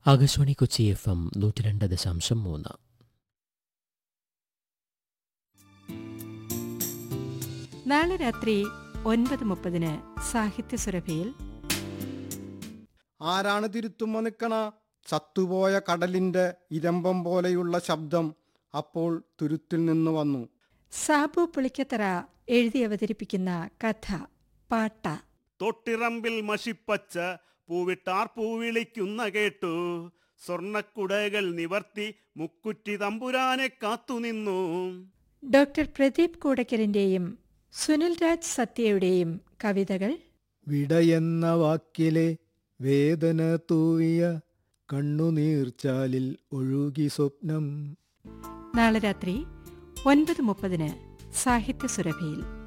Akashvani Kochi F M നൂറ്റി രണ്ട് ദശാംശം മൂന്ന് നാളെ രാത്രി ഒൻപത് മുപ്പതിന് സാഹിത്യ സുരഭിയിൽ ആരാണ് തിരുത്തുമ്മ നിക്കണ ചത്തുപോയ കടലിന്റെ ഇരമ്പം പോലെയുള്ള ശബ്ദം അപ്പോൾ തുരുത്തിൽ നിന്ന് വന്നു സാബു പുളിക്കത്തറ എഴുതി അവതരിപ്പിക്കുന്ന കഥ പാട്ട തൊട്ടിറമ്പിൽ മഷിപ്പച്ച പൂവിട്ടാർ പൂവിളിക്കുന്ന കേട്ടു സ്വർണക്കുടകൾ നിവർത്തി മുക്കുറ്റി തമ്പുരാനെ കാത്തുനിന്നു ഡോക്ടർ പ്രദീപ് കൂടക്കലിന്റെയും സുനിൽ രാജ് സത്യയുടെയും കവിതകൾ വിടയെന്ന വാക്കിലെ വേദന തൂവിയ കണ്ണുനീർച്ചാലിൽ ഒഴുകി സ്വപ്നം നാളെ രാത്രി ഒൻപത് മുപ്പതിന് സാഹിത്യ സുരഭിയിൽ